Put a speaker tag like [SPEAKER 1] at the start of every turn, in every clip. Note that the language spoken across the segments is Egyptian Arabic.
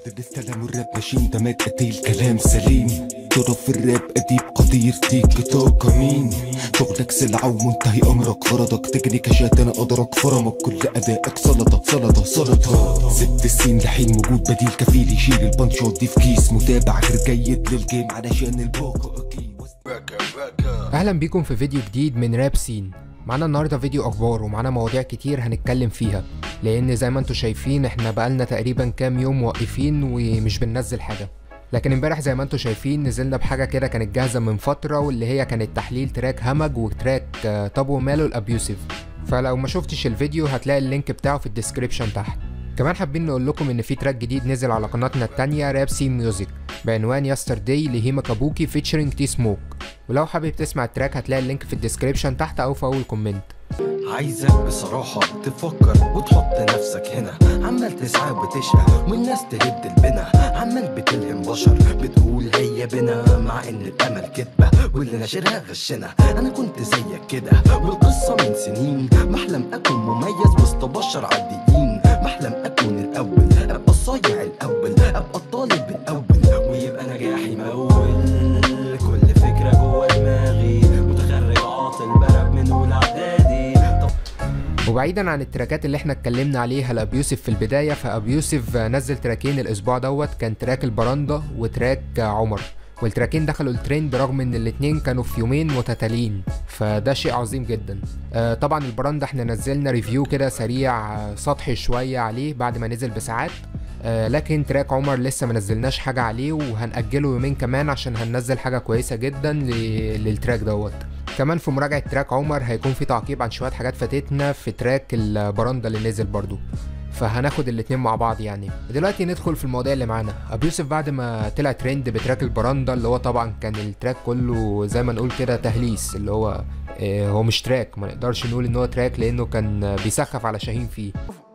[SPEAKER 1] بدل السلام والراب ماشيين ده مات قتيل كلام سليم ضرب في الراب أديب قدير تيك توك مين شغلك سلعة ومنتهي أمرك فرضك تجري كشات أنا أدرك فرمك كل أدائك سلطة سلطة سلطة ست سنين لحين وجود بديل كفيل يشيل البنش ودي في كيس متابع غير جيد للجيم علشان البوكو أكيد
[SPEAKER 2] اهلا بيكم في فيديو جديد من راب سين معانا النهارده فيديو اخبار ومعانا مواضيع كتير هنتكلم فيها لان زي ما انتم شايفين احنا بقالنا تقريبا كام يوم موقفين ومش بننزل حاجه لكن امبارح زي ما انتم شايفين نزلنا بحاجه كده كانت جاهزه من فتره واللي هي كانت تحليل تراك همج وتراك آه، طب وماله الابيوسيف فلو ما شفتش الفيديو هتلاقي اللينك بتاعه في الديسكريبشن تحت كمان حابين نقول لكم ان في تراك جديد نزل على قناتنا التانية راب سين ميوزك بعنوان يسترداي لهيما كابوكي فيتشرنج تي سموك ولو حابب تسمع التراك هتلاقي اللينك في الديسكريبشن تحت او في اول كومنت
[SPEAKER 3] عايزك بصراحة تفكر وتحط نفسك هنا عمال تسعى وتشقى والناس تهد البنا عمال بتلهم بشر بتقول هيا بنا مع ان الامل كدبة واللي ناشرها غشنا انا كنت زيك كده والقصة من سنين بحلم اكون مميز وسط بشر عاديين بحلم اكون الاول ابقى الصايع الاول ابقى الطالب الاول ويبقى نجاحي مول كل فكرة جوه دماغي متخرج عاطل برب من اولى اعدادي طب
[SPEAKER 2] وبعيدا عن التراكات اللي احنا اتكلمنا عليها الابيوسف في البدايه فابيوسف نزل تراكين الاسبوع دوت كان تراك البراندا وتراك عمر والتراكين دخلوا الترند رغم ان الاتنين كانوا في يومين متتاليين فده شيء عظيم جدا آه طبعا البراندا احنا نزلنا ريفيو كده سريع آه، سطحي شويه عليه بعد ما نزل بساعات آه لكن تراك عمر لسه ما نزلناش حاجه عليه وهنأجله يومين كمان عشان هننزل حاجه كويسه جدا ل- للتراك دوت كمان في مراجعة تراك عمر هيكون في تعقيب عن شوية حاجات فاتتنا في تراك البراندا اللي نزل برضو فهناخد الاتنين مع بعض يعني دلوقتي ندخل في المواضيع اللي معانا ابو يوسف بعد ما طلع ترند بتراك البراندا اللي هو طبعا كان التراك كله زي ما نقول كده تهليس اللي هو آه، هو مش تراك ما نقدرش نقول ان هو تراك لانه كان بيسخف على شاهين فيه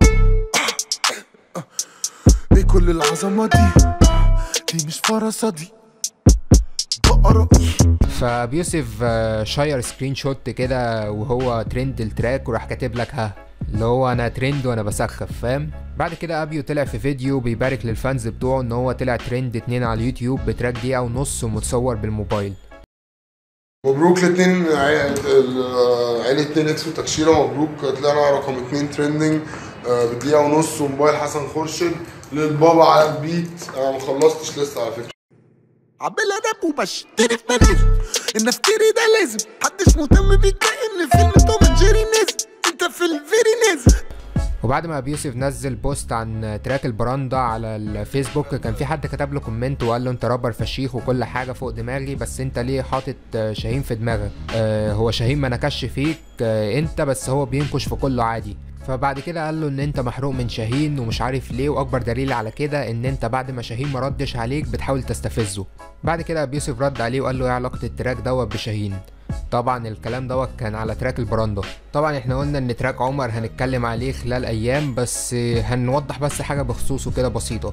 [SPEAKER 4] ايه كل العظمة دي دي مش فرصة دي بقرة
[SPEAKER 2] فبيوسف آه، شاير سكرين شوت كده وهو ترند التراك وراح كاتب لك ها اللي هو انا ترند وانا بسخف فاهم بعد كده ابيو طلع في فيديو بيبارك للفانز بتوعه ان هو طلع ترند اتنين على اليوتيوب بتراك دقيقه ونص ومتصور بالموبايل
[SPEAKER 5] مبروك الاثنين عيلة 2 اكس وتكشيرة مبروك طلعنا رقم اتنين ترندنج بدقيقة ونص وموبايل حسن خورشيد للبابا على البيت انا ما خلصتش لسه على فكرة
[SPEAKER 4] عبال انا وبشتري في باريس ان افتري ده لازم محدش مهتم بيك ان فيلم توم اند جيري نازل انت في الفيري نازل
[SPEAKER 2] وبعد ما ابو يوسف نزل بوست عن تراك البراندا على الفيسبوك كان في حد كتب له كومنت وقال له انت رابر فشيخ وكل حاجه فوق دماغي بس انت ليه حاطط آه، شاهين في دماغك آه هو شاهين ما نكش فيك آه انت بس هو بينكش في كله عادي فبعد كده قال له ان انت محروق من شاهين ومش عارف ليه واكبر دليل على كده ان انت بعد ما شاهين ما ردش عليك بتحاول تستفزه بعد كده ابو يوسف رد عليه وقال له ايه علاقه التراك دوت بشاهين طبعا الكلام دوت كان على تراك البراندا طبعا احنا قلنا ان تراك عمر هنتكلم عليه خلال ايام بس هنوضح بس حاجه بخصوصه كده بسيطه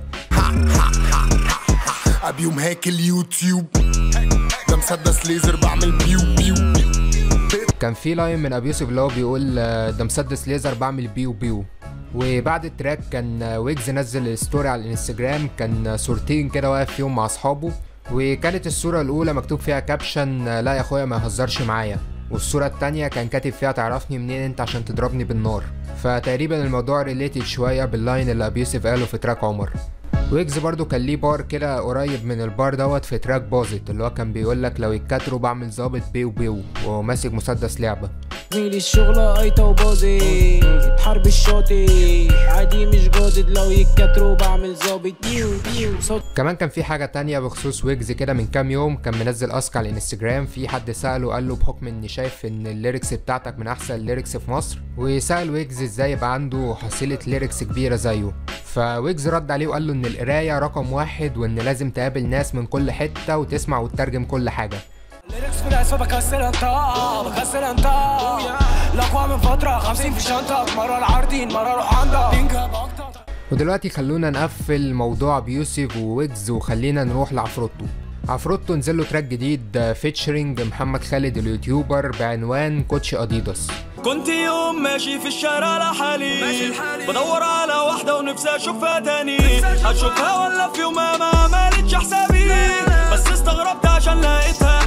[SPEAKER 4] ابيوم هاك اليوتيوب ده مسدس ليزر بعمل بيو بيو
[SPEAKER 2] كان في لاين من ابو يوسف اللي هو بيقول آه، ده مسدس ليزر بعمل بيو بيو وبعد التراك كان آه، ويجز نزل ستوري على الانستجرام كان آه، صورتين كده واقف فيهم مع اصحابه وكانت الصورة الأولى مكتوب فيها كابشن آه، لا يا أخويا ما يهزرش معايا والصورة التانية كان كاتب فيها تعرفني منين انت عشان تضربني بالنار فتقريبا الموضوع ريليتد شوية باللاين اللي أبو يوسف قاله في تراك عمر ويجز برضو كان ليه بار كده قريب من البار دوت في تراك باظت اللي هو كان بيقول لك لو يتكاتروا بعمل ظابط بيو بيو وهو ماسك مسدس لعبه
[SPEAKER 6] زميلي الشغلة ايتا وباظت حرب الشاطئ عادي مش جادد لو يتكتروا بعمل ظابط بيو بيو صوت
[SPEAKER 2] كمان كان في حاجة تانية بخصوص ويجز كده من كام يوم كان منزل اسك على الانستجرام في حد سأله قال له بحكم اني شايف ان الليركس بتاعتك من احسن الليركس في مصر وسأل ويجز ازاي يبقى عنده حصيلة ليركس كبيرة زيه فويجز رد عليه وقال له ان القراية رقم واحد وان لازم تقابل ناس من كل حتة وتسمع وتترجم كل حاجة
[SPEAKER 6] ليركس في العصا بكسر انت بكسر انت الاقوى من فترة خمسين في شنطة مرة العارضين مرة روح عندك
[SPEAKER 2] ودلوقتي خلونا نقفل موضوع بيوسف وويجز وخلينا نروح لعفروتو عفروتو نزل له تراك جديد فيتشرنج محمد خالد اليوتيوبر بعنوان كوتش اديداس
[SPEAKER 7] كنت يوم ماشي في الشارع لحالي بدور على واحدة ونفسي اشوفها تاني هشوفها ولا في يوم ما عملتش حسابي بس استغربت عشان لقيتها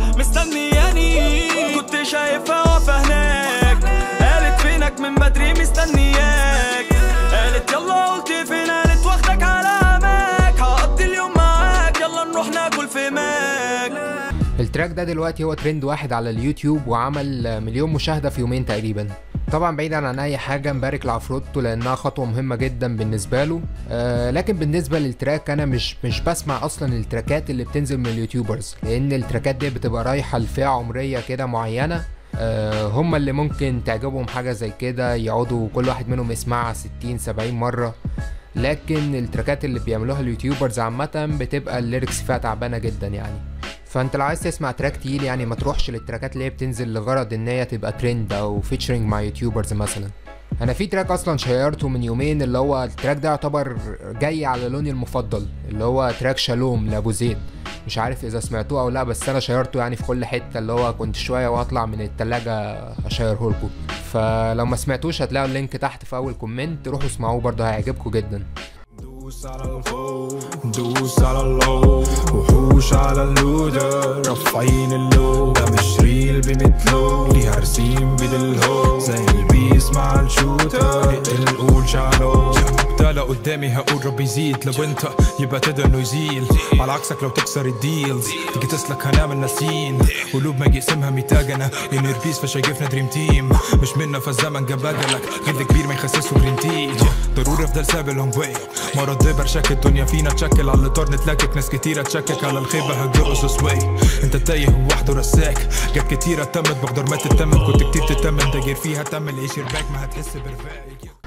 [SPEAKER 7] مستنياني كنت شايفها واقفة هناك قالت فينك من بدري مستنياك قالت يلا قلت فين قالت واخدك على عماك هقضي اليوم معاك يلا نروح ناكل في ماك
[SPEAKER 2] التراك ده دلوقتي هو ترند واحد على اليوتيوب وعمل مليون مشاهدة في يومين تقريبا طبعا بعيدا عن اي حاجة مبارك لعفروتو لانها خطوة مهمة جدا بالنسبة له آه لكن بالنسبة للتراك انا مش مش بسمع اصلا التراكات اللي بتنزل من اليوتيوبرز لان التراكات دي بتبقى رايحة لفئة عمرية كده معينة آه هم اللي ممكن تعجبهم حاجة زي كده يقعدوا كل واحد منهم يسمعها 60 70 مرة لكن التراكات اللي بيعملوها اليوتيوبرز عامة بتبقى الليركس فيها تعبانة جدا يعني فانت لو عايز تسمع تراك تقيل يعني ما تروحش للتراكات اللي هي بتنزل لغرض ان هي تبقى ترند او فيتشرنج مع يوتيوبرز مثلا انا في تراك اصلا شيرته من يومين اللي هو التراك ده يعتبر جاي على لوني المفضل اللي هو تراك شالوم لابو زيد مش عارف اذا سمعتوه او لا بس انا شيرته يعني في كل حته اللي هو كنت شويه واطلع من التلاجة اشيره لكم فلو ما سمعتوش هتلاقوا اللينك تحت في اول كومنت روحوا اسمعوه برضه هيعجبكم جدا
[SPEAKER 8] دوس على الفوق دوس على اللو وحوش على اللودر رافعين اللو ده مش ريل بمثله ليها رسيم بدلهو زي البيس مع الشوتر نقتل قول شالو تعالى قدامي هقول ربي يزيد لو انت يبقى تقدر انه يزيل على عكسك لو تكسر الديلز تيجي تسلك هنعمل ناسين قلوب ما يقسمها ميتاج انا انر بيس فشايفنا دريم تيم مش منا فالزمن جاب اجلك غل كبير ما يخسسه جرين تي ضروري افضل ساب اللونج واي مرة دبر شك الدنيا فينا تشكل على الاطار نتلكك ناس كتيرة تشكك على الخيبة هتجرس سواي انت تايه ووحده رساك جت كتيرة تمت بقدر ما تتمم كنت كتير تتمم تغير فيها تمل ايش يرباك ما هتحس برفاق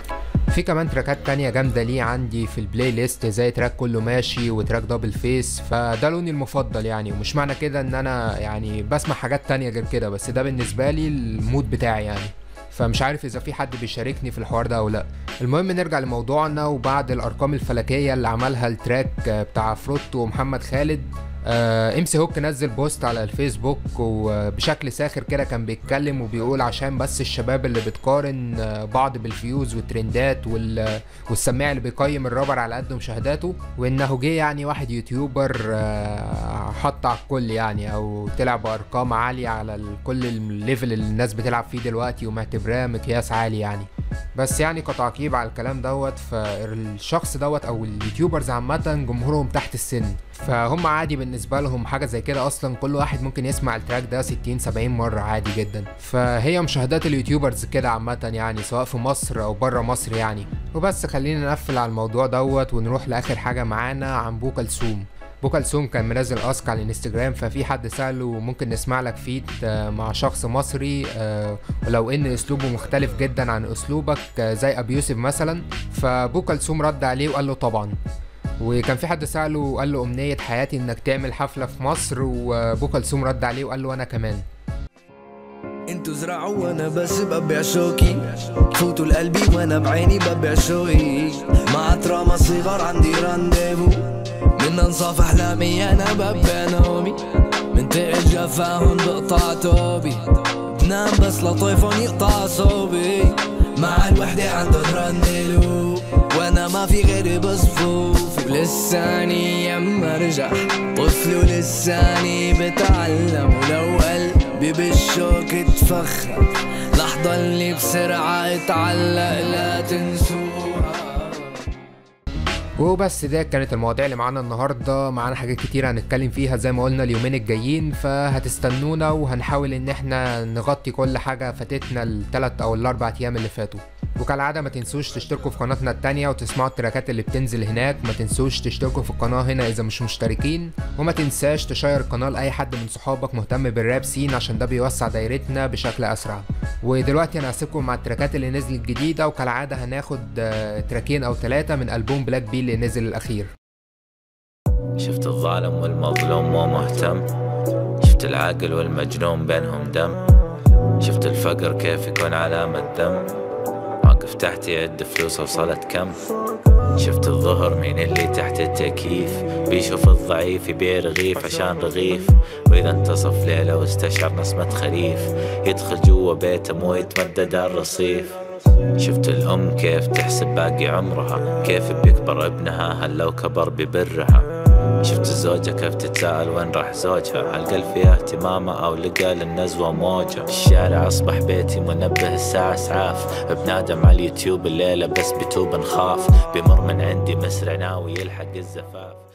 [SPEAKER 2] في كمان تراكات تانية جامدة ليه عندي في البلاي ليست زي تراك كله ماشي وتراك دبل فيس فده لوني المفضل يعني ومش معنى كده ان انا يعني بسمع حاجات تانية غير كده بس ده بالنسبة لي المود بتاعي يعني فمش عارف اذا في حد بيشاركني في الحوار ده او لا المهم نرجع لموضوعنا وبعد الارقام الفلكيه اللي عملها التراك بتاع فروتو ومحمد خالد ام سي هوك نزل بوست على الفيسبوك وبشكل ساخر كده كان بيتكلم وبيقول عشان بس الشباب اللي بتقارن آه، بعض بالفيوز والترندات وال... والسماع اللي بيقيم الرابر على قد مشاهداته وانه جه يعني واحد يوتيوبر آه، حط على الكل يعني او طلع بارقام عاليه على ال- كل الليفل اللي الناس بتلعب فيه دلوقتي ومعتبراه مقياس عالي يعني بس يعني كتعقيب على الكلام دوت فالشخص دوت او اليوتيوبرز عامه جمهورهم تحت السن فهم عادي بالنسبه لهم حاجه زي كده اصلا كل واحد ممكن يسمع التراك ده 60 70 مره عادي جدا فهي مشاهدات اليوتيوبرز كده عامه يعني سواء في مصر او بره مصر يعني وبس خلينا نقفل على الموضوع دوت ونروح لاخر حاجه معانا عن بو كلثوم بو كلثوم كان منزل اسك على الانستجرام ففي حد ساله ممكن نسمع لك فيت آه، مع شخص مصري آه، ولو ان اسلوبه مختلف جدا عن اسلوبك آه، زي ابي يوسف مثلا فبو كلثوم رد عليه وقال له طبعا وكان في حد ساله وقال له امنيه حياتي انك تعمل حفله في مصر وبو كلثوم رد عليه وقال له انا كمان
[SPEAKER 9] انتوا زرعوا وانا بس ببيع شوكي فوتوا لقلبي وانا بعيني ببيع شوقي مع تراما صغار عندي رانديفو من انصاف احلامي انا ببيع نومي من تقل جفاهم بقطع توبي بنام بس لطيفهم يقطع صوبي مع الوحدة عنده ترندلو وانا ما في غيري بصفوف ولساني يما رجع طفل ولساني بتعلم ولو قلبي بالشوك اتفخر لحظة اللي بسرعة اتعلق لا تنسوها
[SPEAKER 2] وبس ده كانت المواضيع اللي معانا النهارده معانا حاجات كتير هنتكلم فيها زي ما قلنا اليومين الجايين فهتستنونا وهنحاول ان احنا نغطي كل حاجه فاتتنا الثلاث او الاربع ايام اللي فاتوا وكالعاده ما تنسوش تشتركوا في قناتنا التانية وتسمعوا التراكات اللي بتنزل هناك ما تنسوش تشتركوا في القناه هنا اذا مش مشتركين وما تنساش تشير القناه لاي حد من صحابك مهتم بالراب سين عشان ده بيوسع دايرتنا بشكل اسرع ودلوقتي انا هسيبكم مع التراكات اللي نزلت جديده وكالعاده هناخد آه، تراكين او ثلاثه من البوم بلاك بي اللي نزل الاخير
[SPEAKER 10] شفت الظالم والمظلوم مو مهتم شفت العاقل والمجنون بينهم دم شفت الفقر كيف يكون علامة دم واقف تحت يعد فلوس وصلت كم شفت الظهر مين اللي تحت التكييف بيشوف الضعيف يبيع رغيف عشان رغيف وإذا انتصف ليلة واستشعر نسمة خريف يدخل جوا بيته مو يتمدد على الرصيف شفت الأم كيف تحسب باقي عمرها كيف بيكبر ابنها هل لو كبر ببرها شفت الزوجة كيف تتساءل وين راح زوجها هل قل فيها اهتمامه أو لقى للنزوة موجة الشارع أصبح بيتي منبه الساعة اسعاف بنادم على اليوتيوب الليلة بس بتوب نخاف بمر من عندي مسرع ناوي يلحق الزفاف